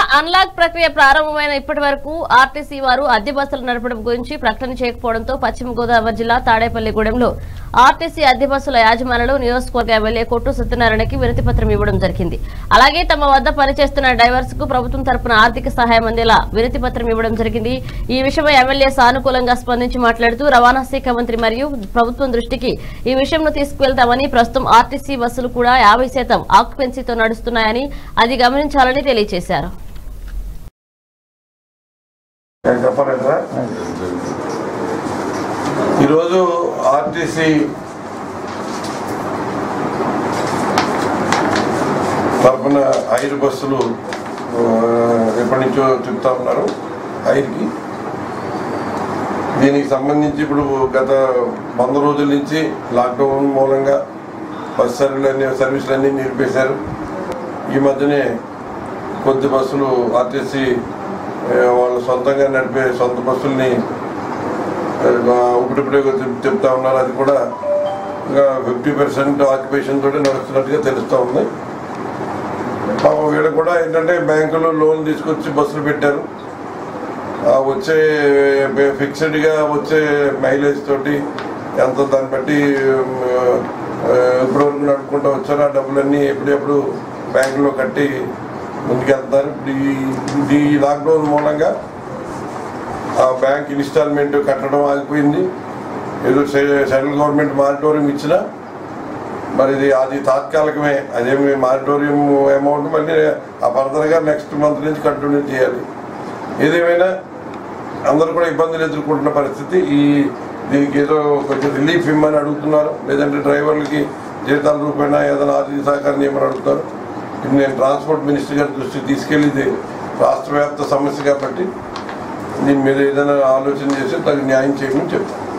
unlock ప్రక్రియ ప్రారంభమైన ఇప్పటి వరకు ఆర్టీసీ వారు అద్దె బస్సులు నడపడం గురించి ప్రకటన చేయకపోవడంతో పశ్చిమ గోదావరి జిల్లా తాడేపల్లిగూడెంలో ఆర్టీసీ అద్దె బస్సుల యాజమానులు నియోజకవర్గ ఎమ్మెల్యే కొట్టు సత్యనారాయణకి వినతి పత్రం ఇవ్వడం జరిగింది అలాగే తమ వద్ద పనిచేస్తున్న డ్రైవర్స్ కు ప్రభుత్వం తరపున ఆర్థిక సహాయం అందేలా వినతి పత్రం ఇవ్వడం జరిగింది ఈ విషయమై ఎమ్మెల్యే సానుకూలంగా స్పందించి మాట్లాడుతూ రవాణా శాఖ మంత్రి మరియు ప్రభుత్వం దృష్టికి ఈ విషయంను తీసుకువెళ్తామని ప్రస్తుతం ఆర్టీసీ బస్సులు కూడా యాభై శాతం ఆక్యుపెన్సీతో నడుస్తున్నాయని అది గమనించాలని తెలియజేశారు చెప్పాలంటారా ఈరోజు ఆర్టీసీ తరఫున ఐదు బస్సులు ఆ, ఎప్పటి నుంచో చెప్తా ఉన్నారు ఐదుకి దీనికి సంబంధించి ఇప్పుడు గత వంద రోజుల నుంచి లాక్డౌన్ మూలంగా బస్ సర్వీలన్నీ సర్వీసులన్నీ నిలిపేశారు ఈ మధ్యనే కొద్ది బస్సులు ఆర్టీసీ ఆ, వాళ్ళు సొంతంగా నడిపే సొంత బస్సుల్ని ఆ, ఇప్పుడిప్పుడే చెప్- చెప్తా ఉన్నారు అది కూడా ఇంకా ఫిఫ్టీ పర్సెంట్ ఆక్యుపేషన్ తోటి నడుస్తున్నట్టుగా తెలుస్తూ ఉంది పాపం వీళ్ళు కూడా ఏంటంటే బ్యాంకులో లోన్ తీసుకొచ్చి బస్సులు పెట్టారు ఆ వచ్చే ఫిక్స్డ్గా వచ్చే మైలేజ్ తోటి ఎంత దాన్ని బట్టి ఆ, ఇప్పటివరకు నడుపుకుంటూ వచ్చారు ఆ డబ్బులన్నీ ఎప్పుడెప్పుడు బ్యాంకులో కట్టి ముందుకెళ్తున్నారు ఇప్పుడు ఈ ఈ లాక్డౌన్ మూలంగా ఆ బ్యాంక్ ఇన్స్టాల్మెంట్ కట్టడం ఆగిపోయింది ఏదో సె- సెంట్రల్ గవర్నమెంట్ మారిటోరియం ఇచ్చినా మరి ఇది అది తాత్కాలికమే అదేమి మారిటోరియం అమౌంట్ మళ్ళీ ఆ ఫర్దర్గా నెక్స్ట్ మంత్ నుంచి కంటిన్యూ చేయాలి ఏదేమైనా అందరూ కూడా ఇబ్బందులు ఎదుర్కొంటున్న పరిస్థితి ఈ దీనికి ఏదో కొంచెం రిలీఫ్ ఇమ్మని అడుగుతున్నారు లేదంటే డ్రైవర్లకి జీతాల రూపాయన ఏదైనా ఆర్థిక సహకారం ఇవ్వమని అడుగుతారు ఇది నేను ట్రాన్స్పోర్ట్ మినిస్టర్ గారి దృష్టికి తీసుకెళ్ళి ఇది రాష్ట్ర వ్యాప్త సమస్య కాబట్టి దీని మీద ఏదైనా ఆలోచన చేసి తగిన న్యాయం చేయమని చెప్తాను